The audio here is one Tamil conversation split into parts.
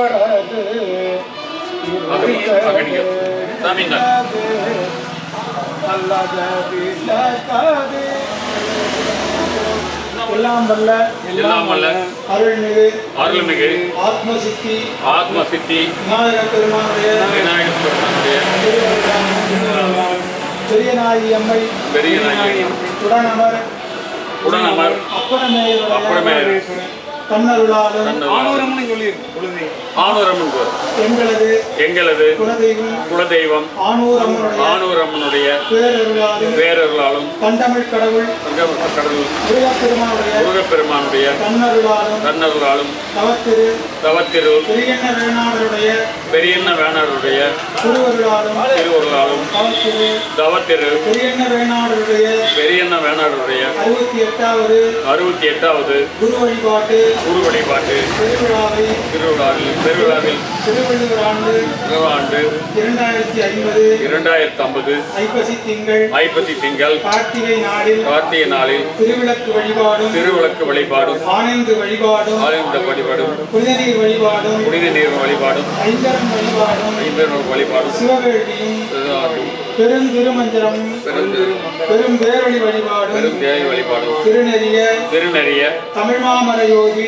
அவரது அகடிங்க, அகடிங்க. சாமிங்க. அல்லத விளக்காது எல்லாம் வல்ல எல்லாம் வல்ல அருள்மிகு அருள்மிகு ஆத்மசித்தி ஆத்ம சித்தி விநாயக பெருமானுடைய விநாயகர் பெருமானுடைய பெரியநாயகி அம்மை பெரியநாயகி உடனமர் உடனமர் அப்பனமேயுடைய அப்பனமேயர் தன்னருளாலும் ஆனூரம்னு சொல்லியிருக்கு குழந்தை ஆனூரம்மன் எங்களது எங்களது குலதெய்வம் குலதெய்வம் ஆனூரம்மனுடைய ஆனூரம்மனுடைய பேரருளாலும் பேரர்களாலும் கண்டமிழ் கடவுள் கடல் முருகப்பெருமானுடைய முருகப்பெருமானுடைய தன்னருளாலும் தன்னர்களாலும் தவத்திரு தவத்திரு பெரியண்ண வேணாளருடைய பெரியண்ண வேணருடைய திருவருளாலும் திருவருளாலும் தவத்திரு தவத்திரு பெரியண்ண வேணாளருடைய பெரியண்ண வேணருடைய அறுபத்தி எட்டாவது அறுபத்தி எட்டாவது குரு வழிபாட்டு குரு வழிபாட்டு திருவிழாவை திருவிழாவில் பெருவிழாவில் திருவள்ளுவர் ஆண்டு ஆண்டு இரண்டாயிரத்தி ஐம்பது இரண்டாயிரத்தி ஐம்பது ஐப்பசி திங்கள் ஐப்பசி திங்கள் கார்த்திகை நாளில் கார்த்திகை நாளில் திருவிளக்கு வழிபாடும் திருவிளக்கு வழிபாடும் ஆனந்து வழிபாடும் ஆனந்த வழிபாடும் புனித நீர் வழிபாடும் புனித நீர் வழிபாடும் ஐந்தரம் வழிபாடும் ஐம்பெரும் வழிபாடும் சிவவேள்வியும் திருநாட்டும் பெருந்திருமஞ்சனம் பெருந்திரு பெரும் பேரொழி வழிபாடும் பெரும் தேவை வழிபாடும் திருநெறிய திருநெறிய தமிழ் மாமர யோகி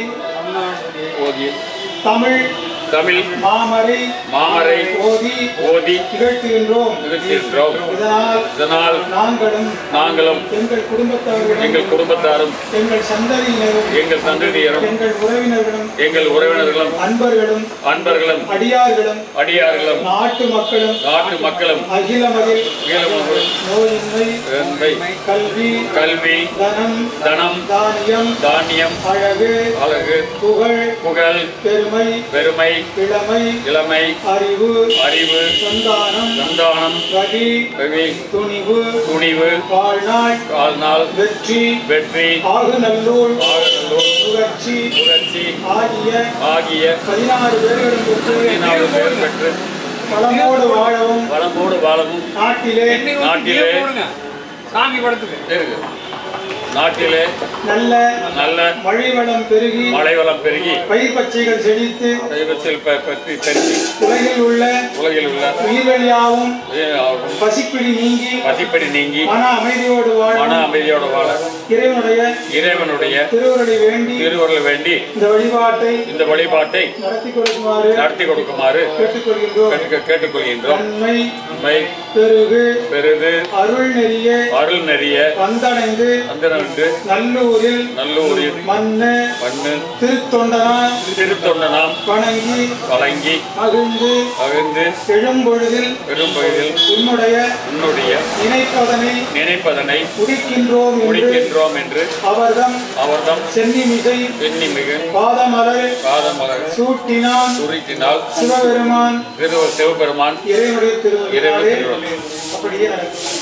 ஓதி தமிழ் தமிழ் மாமரை மாமரை ஓதி ஓதி நிகழ்த்துகின்றோம் நிகழ்த்தியிருக்கிறோம் இதனால் இதனால் நாங்களும் நாங்களும் எங்கள் குடும்பத்தவர்களும் எங்கள் குடும்பத்தாரும் எங்கள் சந்ததியினரும் எங்கள் சந்ததியரும் எங்கள் உறவினர்களும் எங்கள் உறவினர்களும் அன்பர்களும் அன்பர்களும் அடியார்களும் அடியார்களும் நாட்டு மக்களும் நாட்டு மக்களும் அகில மகிழ் இயலுமர்கள் நோயின்மை நன்மை, கல்வி கல்வி தனம் தனம் தானியம் தானியம் அழகு அழகு புகழ் புகழ் பெருமை பெருமை இளமை இளமை அறிவு அறிவு சந்தானம் சந்தானம் ரதி கவி துணிவு துணிவு வாழ்நாள் வாழ்நாள் வெற்றி வெற்றி ஆகுநல்லூர் ஆகநல்லூர் புகழ்ச்சி புகழ்ச்சி ஆகிய ஆகிய பதினாறு பேர்களும் பெற்று பதினாறு பேர் பெற்று பலமோடு வாழவும் வளமோடு வாழவும் நாட்டிலே நாட்டிலே போடுங்க சாமி படத்துக்கு இருக்கு. நாட்டிலே நல்ல நல்ல மழை வளம் பெருகி மழை வளம் பெருகி பயிர் பச்சைகள் செழித்து தெய்வத்தில் ப- பற்றி பெருகி உலகில் உள்ள உலகில் உள்ள உயிர்வெளியாவும் ஆகும். பசிப்பிடி நீங்கி பசிப்படி நீங்கி மன அமைதியோடு மன வாழும் அமைதியோடு வாழ இறைவனுடைய இறைவனுடைய திருவருளை வேண்டி திருவருள் வேண்டி இந்த வழிபாட்டை இந்த வழிபாட்டை நடத்தி கொடுக்குமாறு நடத்தி கொடுக்குமாறு கேட்டுக்கொள்கின்றோம் கேட்டுக்க- கேட்டுக்கொள்கின்றோம் நன்மை உண்மை பெருகு பெருது அருள் நெறிய அருள் நெறிய வந்தடைந்து அந்தனன்று நல்லூரில் நல்லூரில் மண்ணு மண்ணு திருத்தொண்டனான் திருத்தொண்டனாம் வணங்கி வழங்கி மகிழ்ந்து அகழ்ந்து எழும்பொழுதில் பெரும் பகுதியில் உன்னுடைய உன்னுடைய நினைப்பதனை நினைப்பதனை முடிக்கின்றோம் என்று முடிக்கின்றோம் என்று அவர்தம் அவர்தம் சென்னிமிசை எண்ணி மிகு பாதமலர் காதமலர் சூட்டினான் சுருட்டினால் சிவபெருமான் திரு சிவபெருமான் இறைவனுடைய இறைவன் திருவிழாவே திருவிழா. அப்படியே நடக்கும்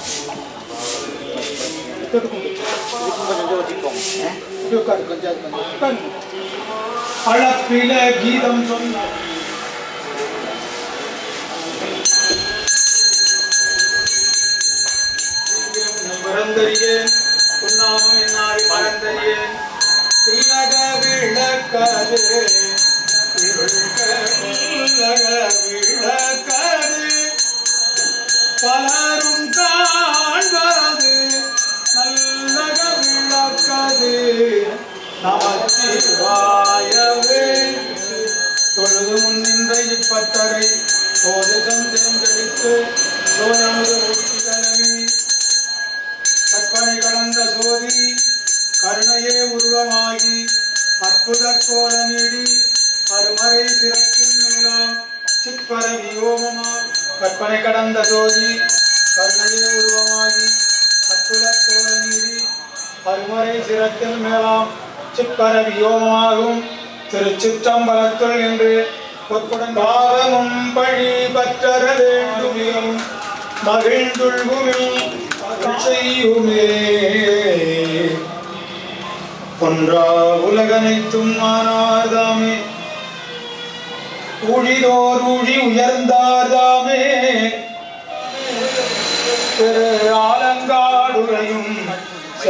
உட்காரு, கொஞ்சம் அது கொஞ்சம் உட்காருங்க. அளப்பில கீதம் சொன்ன மறந்தறியேன் உன்னாமம் என்னாரி மறந்தறியேன் இல்லக விளக்காது இருள்க இல்லக விளக்காது பலரும் காண்பது நல்லக விளக்காது நமச்சிவாயவே தொழுது முன்னின்ற இப்பத்தரை போதசம் தேர்ந்தெடுத்து சோழமுது ஊட்டிகளமே கற்பனை கடந்த சோதி கருணையே உருவமாகி அற்புத கோல நீடி அருமறை சிறப்பின் மேலாம் சிற்பர வியோகமா கற்பனை கடந்த ஜோதி கருணையே உருவமாகி அற்புத கோல நீடி அருமறை சிறப்பின் மேலாம் சிற்பர வியோகமாகும் திருச்சிற்றம்பலத்துள் என்று பொற்புடன் பாவமும் பழி பற்றர வேண்டுமியும் மகிழ்ந்துள்குமே அருள் செய்யுமே ஒன்றா உலகனைத்தும் ஆனார்தாமே ஊழிதோர் ஊழி உயர்ந்தார்தாமே திரு ஆலங்காடுரையும்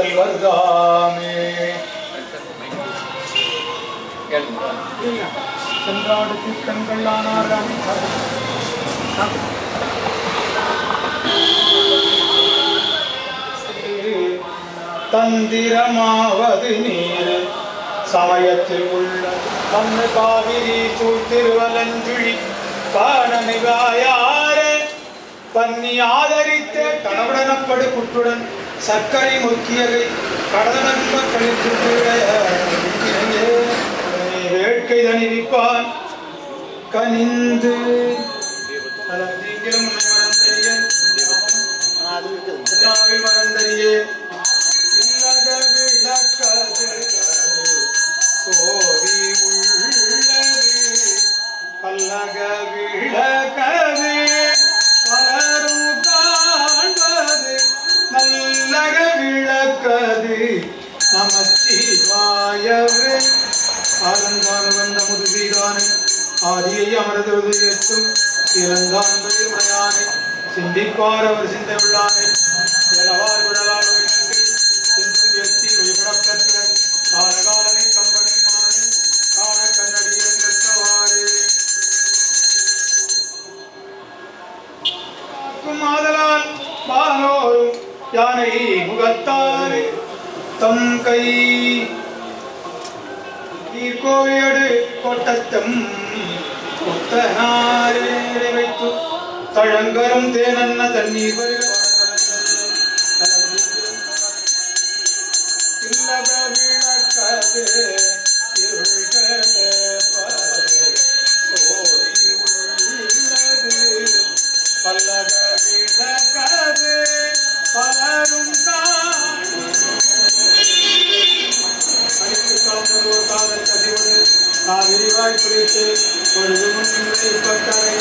செல்வர்தாமே கேளுங்க. சென்றாடுக்கு கண்கள் ஆனாராமே தந்திரமாவது நீர் சமயத்தில் உள்ள மண்ணு காவிரி சூழ் திருவலஞ்சுழி காணமிகாயாரே பன்னி ஆதரித்த கணவடனப்படு குற்றுடன் சர்க்கரை முக்கியகை கடலன்ப கழித்து வேட்கை தணிவிப்பான் கனிந்து நீங்களும் மறந்தறிய உண்ணாவில் மறந்தறியே இல்லக விளக்கது சோதி உள்ளது பல்லக விளக்கது பலரும் காண்பது நல்லக விளக்கது நமச்சிவாயவே ஆலங்கான வந்த முதுசீரானை ஆதியை அமர்ந்தது ஏற்றும் இறந்தான் உடையானை சிந்திப்பார் அவர் சிந்தை உள்ளானை எலவார் விடலால் சிந்தும் எத்தி வழிபடப்பெற்ற காலகாலனை கம்பனை மானை காண கண்ணடியில் பெற்றவாறு ஆதலால் பாலோரும் யானை முகத்தாறு தம் கை ஈர்கோவியடு கொட்டத்தம் கொத்தனாரே வைத்து தழங்கரும் தேனன்ன தண்ணீர் வருக இல்லக விளக்கது இருள்கட பாரு சோதி உள்ளது பல்லக விளக்கது பலரும் காணும் அடித்து காத்ததோர் காதல் கசிவது காவிரிவாய் குளித்து பொழுது முன் நின்றை பட்டறை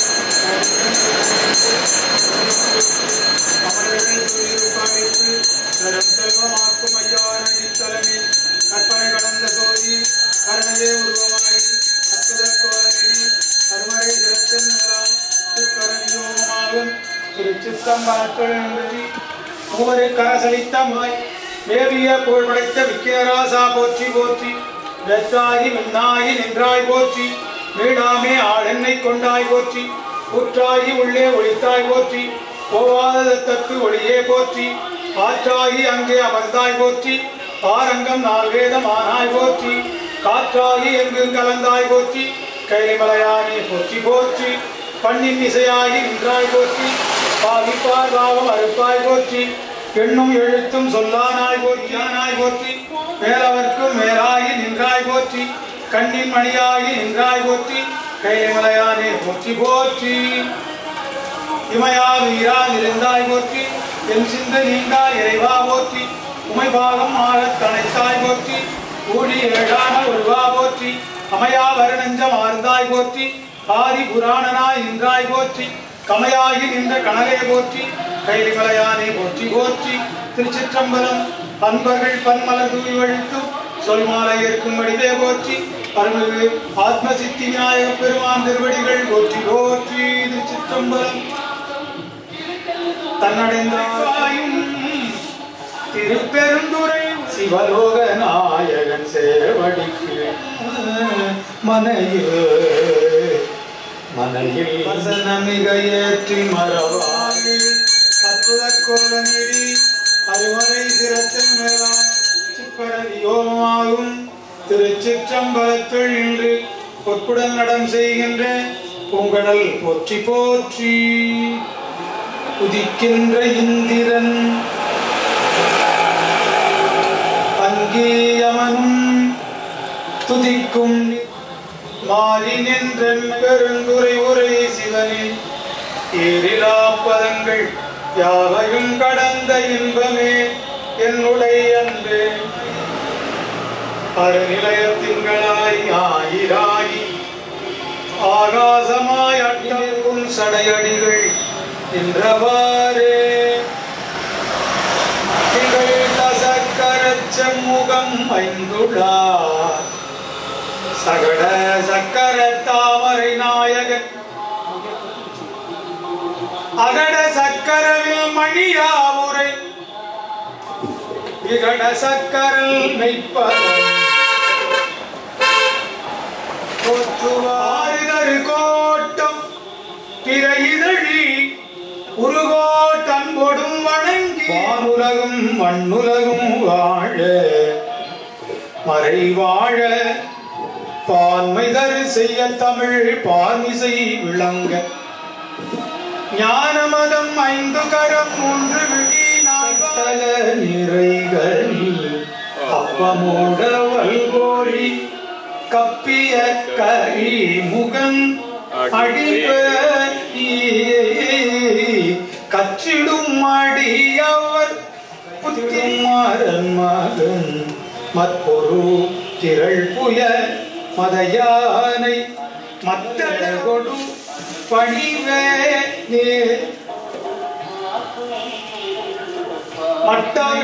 அமரர்கள் துயிர்ப்படைத்து நரம் செல்வமாக்கும் ஐயாரணி தலைமை கற்பனை கடந்த சோதி கருணையே உருவமாய் அற்புத கோலநிதி அருமறை சிறச்சல் மேலாம் திருக்கரணியோகமாகும் திருச்சித்தம்பலத்துள் நின்றி மூவரு கரசலித்தமாய் மேவிய புகழ் படைத்த விக்கிரராசா போற்றி போற்றி வெற்றாகி மின்னாகி நின்றாய் போற்றி வீடாமே ஆளெண்ணை கொண்டாய் போற்றி ஊற்றாகி உள்ளே ஒளித்தாய் போற்றி போவாத தத்து ஒளியே போற்றி ஆற்றாகி அங்கே அமர்ந்தாய் போற்றி ஆரங்கம் நால்வேதம் ஆனாய் போற்றி காற்றாகி எங்கும் கலந்தாய் போற்றி கைலிமலையானே போற்றி போற்றி பண்ணின் இசையாகி நின்றாய் போற்றி பாவிப்பார் பாவம் அறுப்பாய் போற்றி எண்ணும் எழுத்தும் சொல்லானாய் போற்றி ஆனாய் போற்றி மேலவர்க்கும் மேலாகி நின்றாய் போற்றி கண்ணின் மணியாகி நின்றாய் போற்றி கைலிமலையானே போற்றி போற்றி இமயா வீரா இருந்தாய் போற்றி என் சிந்த நீண்டா இறைவா போற்றி உமை பாகம் ஆழத் தனைத்தாய் போற்றி கூடி ஏழான ஒருவா போற்றி அமையா வருணஞ்சம் ஆர்ந்தாய் போற்றி ஆதி புராணனாய் நின்றாய் போற்றி கமையாகி நின்ற கனலே போற்றி கைலிமலையானே போற்றி போற்றி திருச்சிற்றம்பலம் அன்பர்கள் பன்மலர் தூவி வழித்தும் சொல் மாலை இருக்கும் வடிவே போற்றி அருள்மிகு ஆத்ம சித்தி விநாயக பெருமான் திருவடிகள் போற்றி போற்றி திருச்சிற்றம்பலம் தன்னடைந்தாயும் திருப்பெருந்துரை சிவலோக நாயகன் சேவடிக்கு மனையில் மனையில் வசனமிக ஏற்றி மரவாகி அற்புத கோலமிடி அருமறை சிரத்தில் மேலாம் சிப்பரவியோகமாகும் திருச்சிற்றம்பலத்தில் இன்று பொற்புடன் நடம் செய்கின்ற பூங்கடல் போற்றி போற்றி உதிக்கின்ற இந்திரன் அங்கேயமனும் துதிக்கும் மாறி நின்றன் பெருந்துரை உரை சிவனின் ஏரிலா பதங்கள் யாவையும் கடந்த இன்பமே என்னுடைய அன்பே அருநிலைய திங்களாய் ஆயிராகி ஆகாசமாய் அட்டிருக்கும் சடையடிகள் நின்றவாறே திகழ்ந்த சக்கரச் செம்முகம் ஐந்துள்ளார் சகட சக்கர தாமரை நாயகன் அகட சக்கரவில் மணியாவுரை விகட சக்கரல் மெய்ப்ப போற்றுவார் வானுலகும் மண்ணுலகும் வாழ மறை வாழ பான்மை தரு செய்ய தமிழ் பான்மிசை விளங்க ஞானமதம் ஐந்து கரம் மூன்று விழி நால்வல நிறைகள் அப்பமோட வல்கோழி கப்பிய கரி முகம் அடிப்ப கச்சிடும் அடியவர் புத்திமாறன் மகன் மற்பொரு திரள் புய மதயானை மத்தட கொடு பணிவே மட்டாள்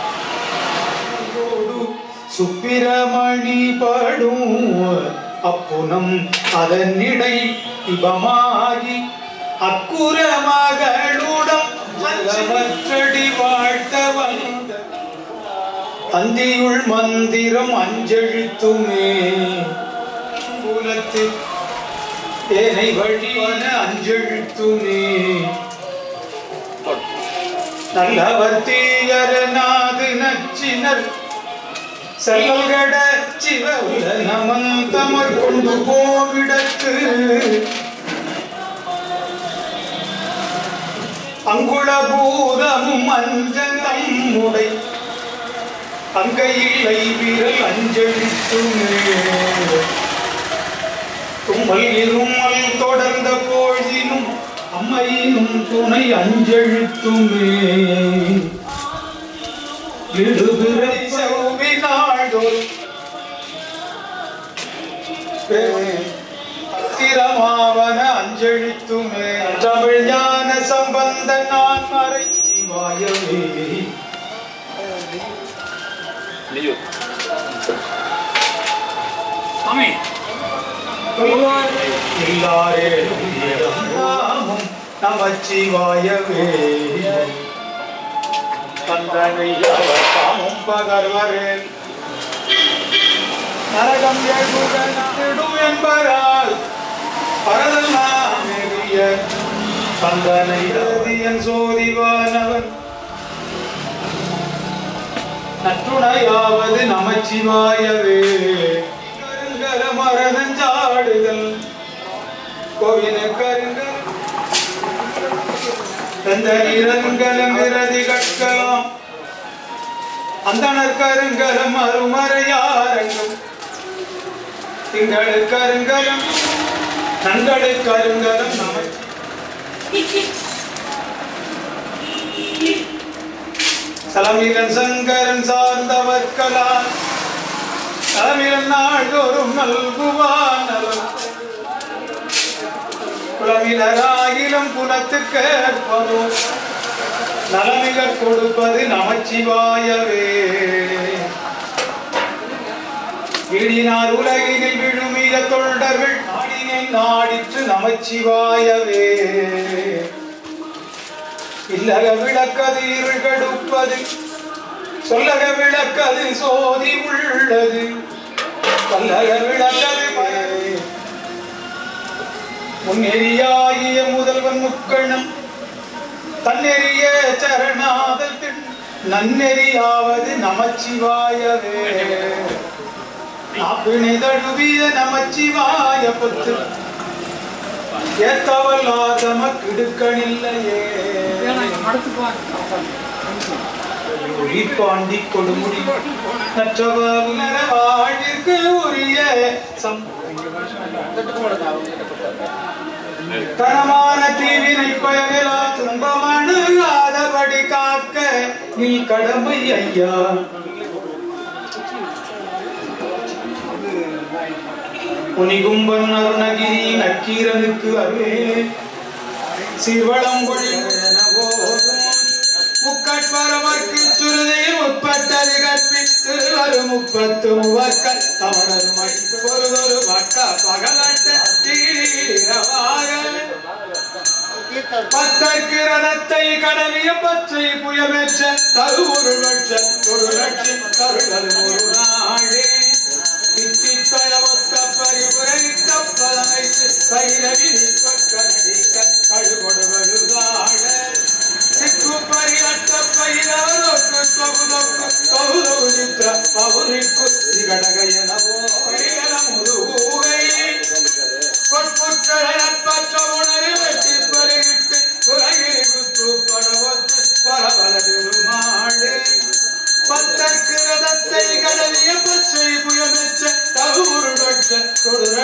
சுப்பிரமணி படும் அப்புனம் அதனிடை இபமாகி அக்குற மகளுடம் மற்றடி வாழ்த்த வந்த அந்தியுள் மந்திரம் அஞ்செழுத்துமே குலத்து ஏனை வழிவன அஞ்செழுத்துமே நல்லவர் தீயர் நாது நச்சினர் செல்கட சிவ நமந்தமர் கொண்டு போவிடத்து அங்குள பூதமும் அஞ்சந்தம் முடை அங்கையில்லை விரல் அஞ்சலித்துமே தும்மல் இருமல் தொடர்ந்த பொழுதினும் அம்மையினும் துணை அஞ்செழுத்துமே இடுபிறை செவ்வினாள்தோறும் திறமாவன அஞ்செழுத்துமே தமிழ் ஞான சம்பந்த நான் மறை வாயவே நீயோ சாமி எல்லாரேனும் நாமும் நமச்சிவாயவே தந்தனை அவர் தாமும் பகர்வரேன் நரகம் எழுதும் என்பரால் பரதெல்லாம் எரிய தந்தனை எழுதியன் சோதிவானவன் நற்றுணையாவது நமச்சிவாயவே கருங்கர மரதஞ்சாடுதல் கோவின கருங்கல் எந்த நிறங்கலம் விரதி கற்கலாம் அந்தனர் கருங்கலம் அருமறையாரங்கம் திங்களு கருங்கலம் நங்களு கருங்கலம் நமச்சி சலமிலன் சங்கரன் சார்ந்தவர்கலான் சலமிலன் நாள்தோறும் நல்குவான் நலம் குலமிலராயிலும் குலத்துக்கு ஏற்பதோ நலமிக கொடுப்பது நமச்சிவாயவே விழினார் உலகினில் விழுமிய தொண்டர்கள் நாடினை நாடிற்று நமச்சிவாயவே இல்லக விளக்கது இருள் கடுப்பது சொல்லக விளக்கது சோதி உள்ளது பல்லக விளக்கது பயனே முன்னெறியாகிய முதல்வன் முக்கண்ணம் தன்னெறிய சரணாதல் திண் நன்னெறியாவது நமச்சிவாயவே நாப்பினை தழுவிய நமச்சிவாய பத்து ஏத்தவல்லாதம கிடுக்கணில்லையே பாண்டி கொடுமுடி நற்றவ உலர வாழ்விற்கு உரிய சம் கனமான தீவினை பயனிலா துன்பமணுகாதபடி காக்க நீ கடமை ஐயா புனிகும்பன் அருணகிரி நக்கீரனுக்கு அருளே சிறுவளம் முக்கட்பரமர்க்கு சுருதி முப்பட்டது கற்பித்து வரும் முப்பத்து முவர்கள் தவணரும் அடித்து பொருதொரு வட்ட பகலட்ட தீரவாக பத்தற்கு ரதத்தை கடலிய பச்சை புயமேற்ற தருவுரு லட்ச ஒரு லட்சம் தருதல் ஒரு நாடே இத்தித்தய ஒத்த பரிபுரைத்த பலனைத்து பைரவி கடிக்க கழுகொடு வழுதாட சிக்கு பரியட்ட பைரவ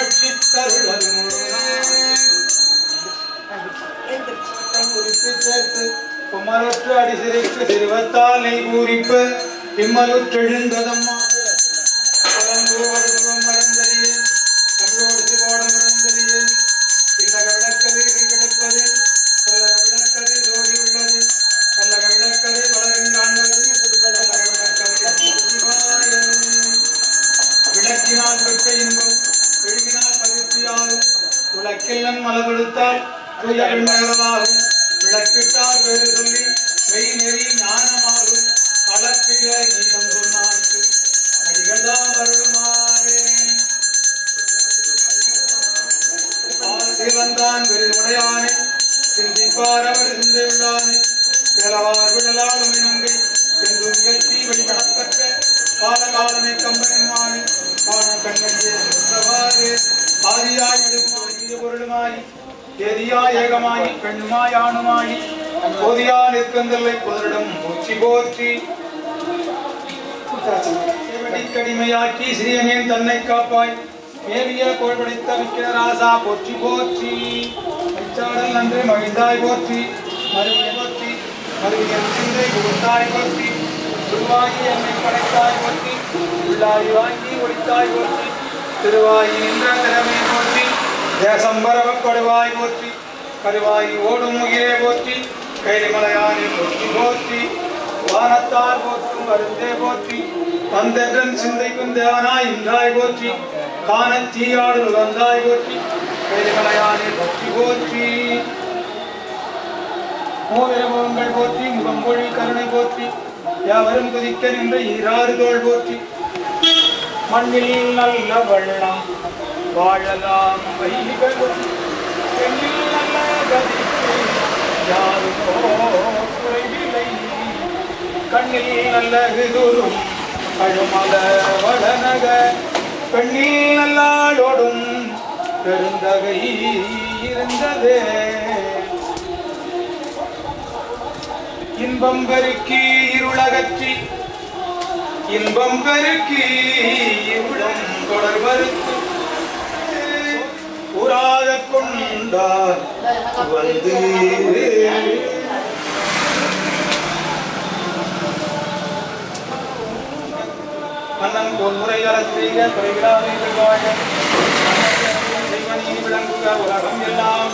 குமரற்று அடிசிறைக்கு திருவத்தால் நெய் பூரிப்பு இம்மலுற்றெழுந்ததம்மா பழம்பூவடுவம் மறந்தறிய தமிழோடு சிவோட மறந்தறிய இல்லக விளக்கதை கிடப்பது கல்லக விளக்கதை ஜோதி உள்ளது கல்லக விளக்கதை வளரும் காண்பது கல்லக விளக்கதை சிவாய விளக்கினால் பெற்ற இன்பம் விழுகினால் பகிர்ச்சியாலும் விளக்கில் மலபெடுத்தால் தூய விண்ணகரமாகும் விளக்கிட்டால் வேறு சொல்லி மெய் நெறி ஞானமாகும் அளப்பில கீதம் சொன்னார்க்கு அடிகள்தாம் அருளுமாறே சிவந்தான் பெருமுடையானே சிந்திப்பார் அவர் சிந்தையுள்ளானே பிறவார் விடலாளும் இனங்கை சென்றும் இயற்கை வழிபடப்பெற்ற காலகாலனை கம்பனுமானே காண கண்ணகிய சென்றவாறு ஆதியாய் இடுமாய் பொருளுமாய் எதியாய் ஏகமாய் பெண்ணுமாய் ஆணுமாய் போதியா நிற்கந்தல்லை புதரிடம் பூச்சி போற்றி கடிமையாக்கி சிறியனேன் தன்னை காப்பாய் மேவிய கோள் படைத்த விக்கிர ராசா போற்றி போற்றி மைச்சாடல் நன்று மகிழ்ந்தாய் போற்றி மருவிய போற்றி மருவிய சிந்தை கொடுத்தாய் போற்றி உருவாகி என்னை படைத்தாய் போற்றி உள்ளாய் வாங்கி ஒழித்தாய் போற்றி திருவாயி நின்ற திறமை போற்றி தேசம் பரவக் கொடுவாய் போற்றி கருவாய் ஓடும் முகிலே போற்றி கைலிமலையானே போற்றி போற்றி வானத்தார் போற்றும் வருந்தே போற்றி வந்தென்றன் சிந்தைக்கும் தேவனாய் இன்றாய் போற்றி காணத் தீயாடு வந்தாய் போற்றி கைலிமலையானே போற்றி போற்றி மோதிரமுகங்கள் போற்றி முகம்பொழி கருணை போற்றி யாவரும் குதிக்க நின்ற ஈராறு தோள் போற்றி மண்ணில் நல்ல வெள்ளம் வாழலாம் வைகள் பெண்ணில் நல்ல கதிக்கு யாருக்கோ குறைவில்லை கண்ணில் நல்ல விதுரும் அழுமல வடநக பெண்ணில் நல்லாடோடும் பெருந்தகை இருந்ததே இன்பம் பெருக்கி இருளகற்றி இன்பம் பெருக்கி இருளம் தொடர்பறுத்து உராத கொண்டார் வந்து மன்னன் போல் முறையாளர் செய்க குறைவிலாமே வாழ செய்வனி விளங்குக உலகம் எல்லாம்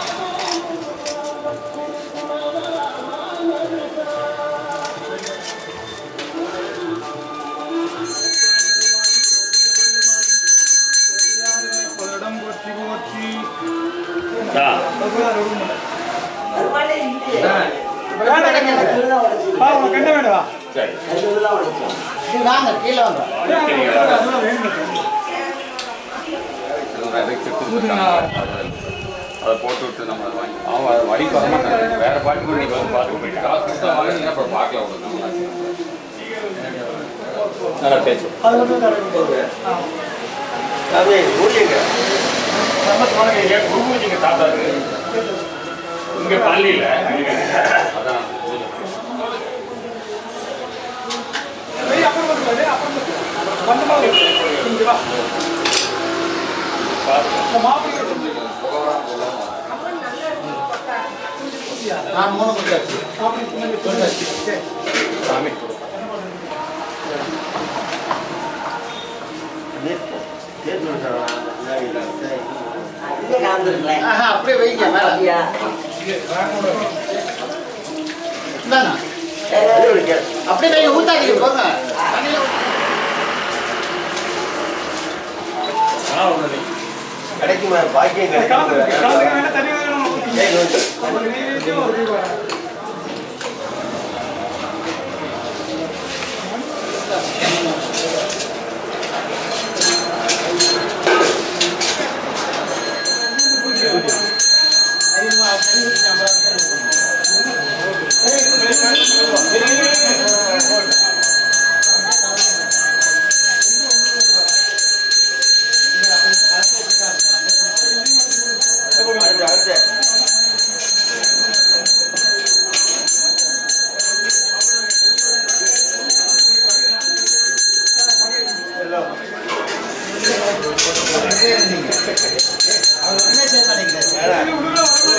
பலரிடம் போற்றி போற்றி ஆ, ஆ, உனக்கு என்ன வேணுவா சரி வாங்க கீழே வாங்க அதை செத்து விட்டுருக்காங்க. அது- அதை போட்டு விட்டு நம்ம அதை வாங்கி அவன் அதை வழிக்கு வர மாட்டாங்க வேற பாட்டு கூட நீங்க வந்து பார்த்துக்க போயிட்டு காசு கொடுத்தா வாங்கினா அப்புறம் பார்க்கல விடுங்க நல்லா பேச்சு அது மட்டும் தர வேண்டியது நம்ம சொல்லுங்க குரு பூஜைக்கு தாத்தாரு இங்க பள்ளியில அதான் வெய், அப்புறம் வந்து பாரு, அப்புறம் வந்து பாரு. வந்தமா இருக்கு. இங்க வா. இந்த மாப்பிள்ளை எடுத்து நான் மூணு கொடுத்தாச்சு மாப்பிள்ளை பின்னாடி போட்டாச்சு. சரி. சாமி ஆஹா அப்படியே வைங்க மேல இந்தாண்ணா. அப்படியே வைங்க ஊத்தாதீங்க போங்க தண்ணியில ஊத்து. கிடைக்குமா பாக்கியம் கலந்து கிடைக்கும் கலந்து வேணா தண்ணி வேணும் ஊத்தி. ஒரு நீரையும் ஒரு இது வரும். அடுத்து அவர் ஒண்ணுமே செய்ய மாட்டேங்கிறாரு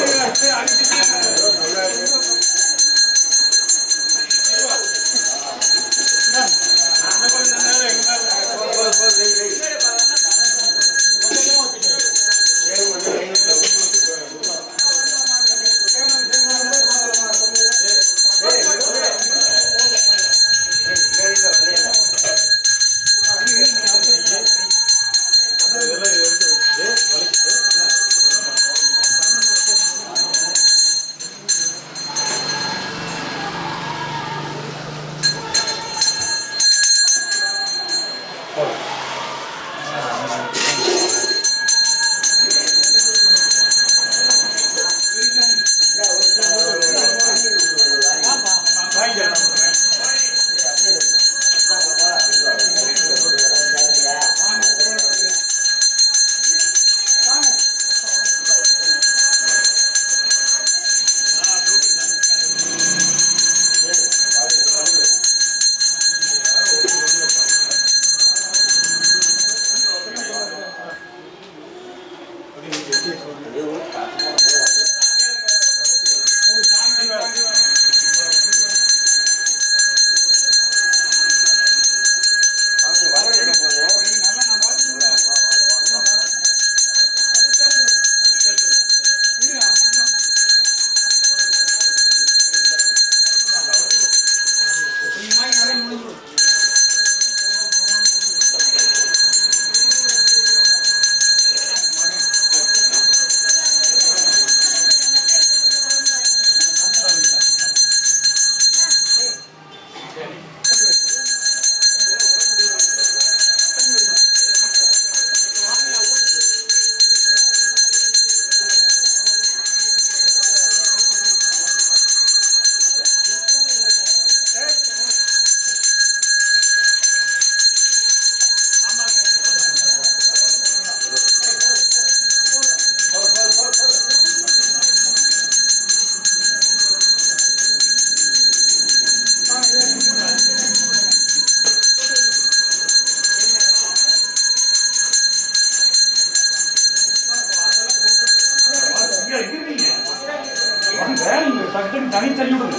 தனி தள்ளி விடுங்க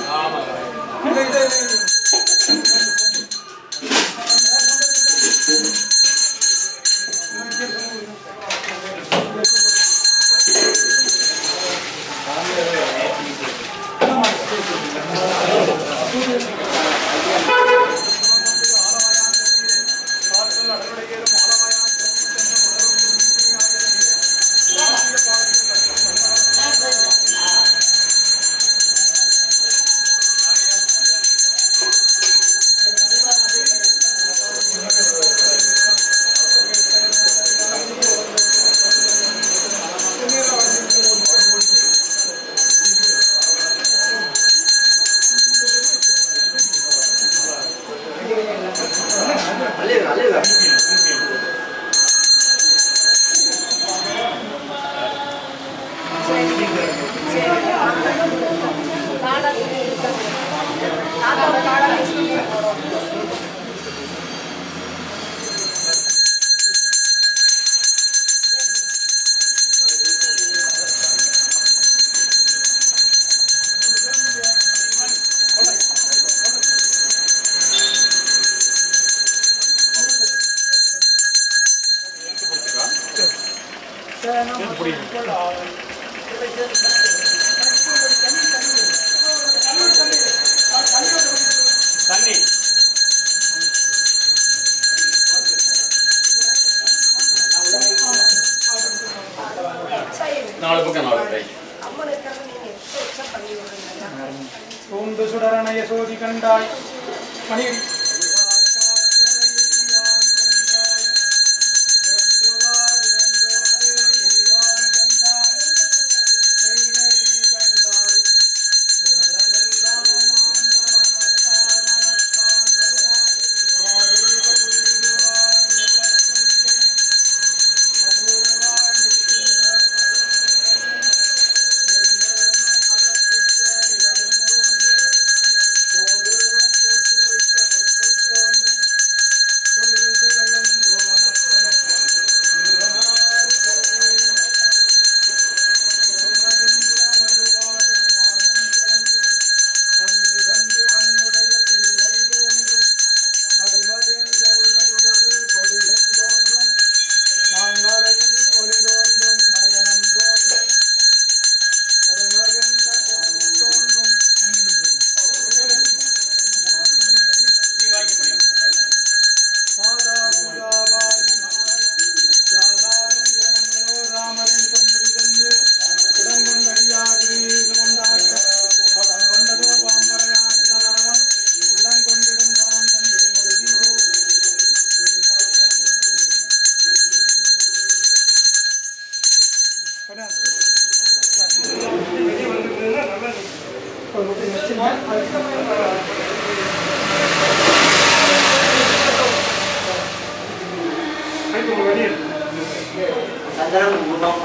நாலு பக்கம் நாலு கை சூண்டு சுடரணைய சோதி கண்டாய் மணியடி ஒரு சந்தனம் குங்குமம்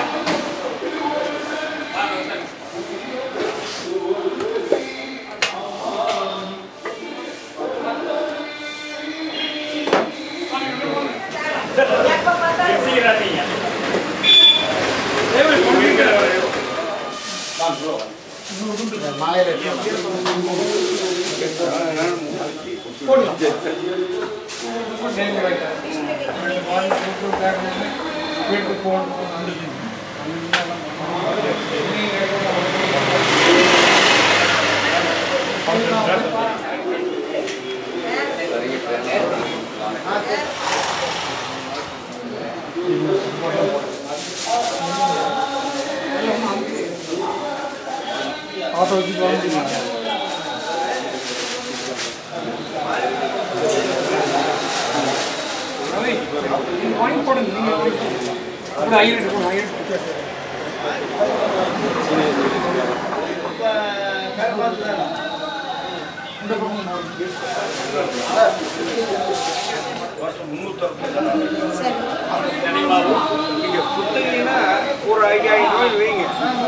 வீட்டுக்கு போகணும் ஆட்டோ வச்சு போக வாங்கி போடுங்க நீங்கள் கூட ஐநூறு கூட ஐநூறு இந்த பக்கம் நீங்க குத்துனீங்கன்னா ஒரு ஐயாயிரம் ரூபாய் வைங்க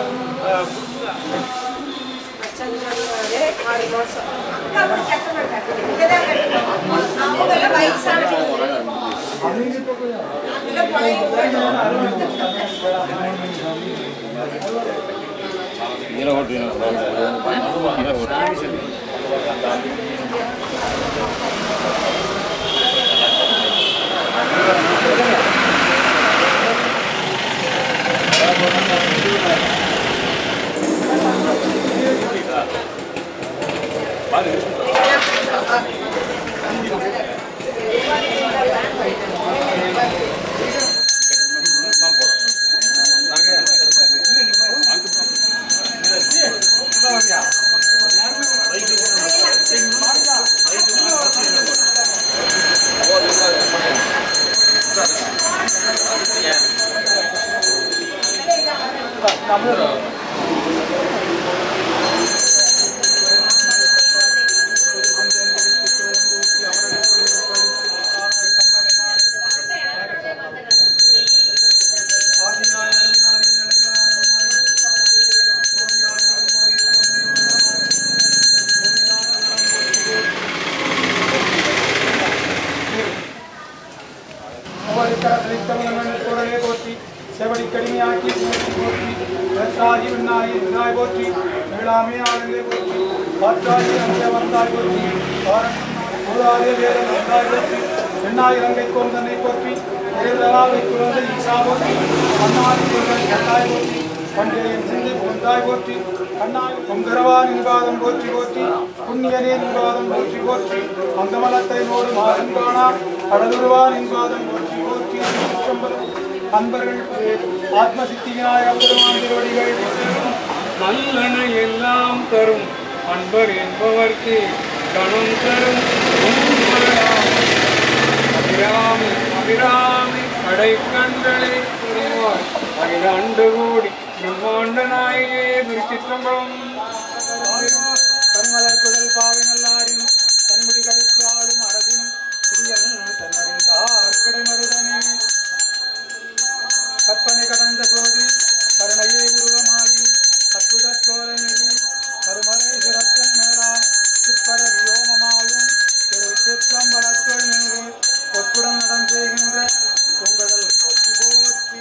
குரலே போற்றி செவடி கடுமையாக்கி போற்றி போற்றி விவசாயி விண்ணாயி விநாய் போற்றி வேளாமே ஆளுநே போற்றி காற்றாகி அங்கே வந்தாய் போற்றி கூடாதே வேதம் வந்தாய் போற்றி பெண்ணாய் இலங்கை கோந்தனை போற்றி தேர்தலாவை குழந்தை ஈசா போற்றி அண்ணாய் கண்டாய் போற்றி பண்டைய சிந்தை பொந்தாய் போற்றி அண்ணாய் பொங்கரவா நின்பாதம் போற்றி போற்றி புண்ணியனே நின்பாதம் போற்றி போற்றி அங்கமலத்தை நோடு மாறும் காணா கடலுருவா நின்பாதம் போற்றி போற்றி சிற்றம்பலம். அன்பர்கள் ஆத்ம சித்தி விநாயக பெருமான் திருவடிகள் நல்லன எல்லாம் தரும் அன்பர் என்பவர்க்கு கணம் தரும் அபிராமி அபிராமி கடை கண்டலை புரிவார் அகிலாண்டு கூடி பிரம்மாண்ட நாயகே திருச்சிற்றம்பலம் கருமலர் குழல் பாவை நல்லாரின் தன்முடி கவித்து ஆடும் அரசினும் புதியன் தன்னறிந்தார் கிடைமருதனே கற்பனை கடந்த சோதி கருணையே உருவமாகி அற்புத கோலநெறி கருமறை சிறத்தன் மேலான் சிற்பர வியோமமாயும் திரு சிற்றம்பலத்துள் நின்று ஒப்புடன் நடம் செய்கின்ற உங்களல் போற்றி போற்றி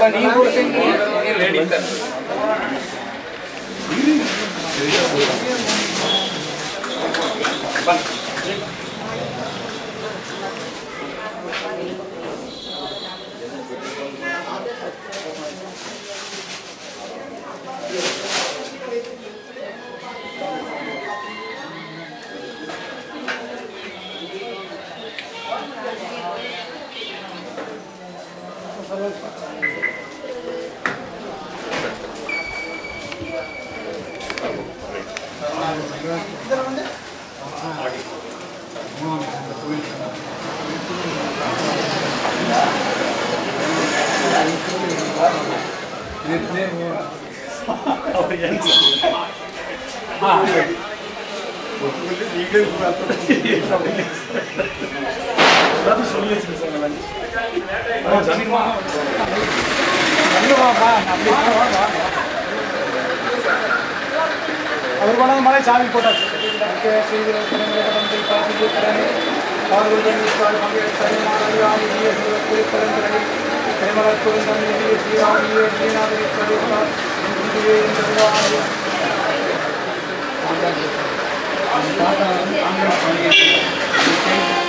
அவர் கொண்டாந்து மலை சாமி போட்டாச்சு அதுக்கு செய்திகளை கடன்களை கடன்கள் காப்பீடு கடன் பாடுகள் விற்பாடு பங்கேற்று மாணவியாமியே திருப்பரந்திரனை கைமலர் குறுந்தமிழியே ஸ்ரீராமியே ஸ்ரீநாதரி பிரதேசார் இந்தியே இந்த தாத்தா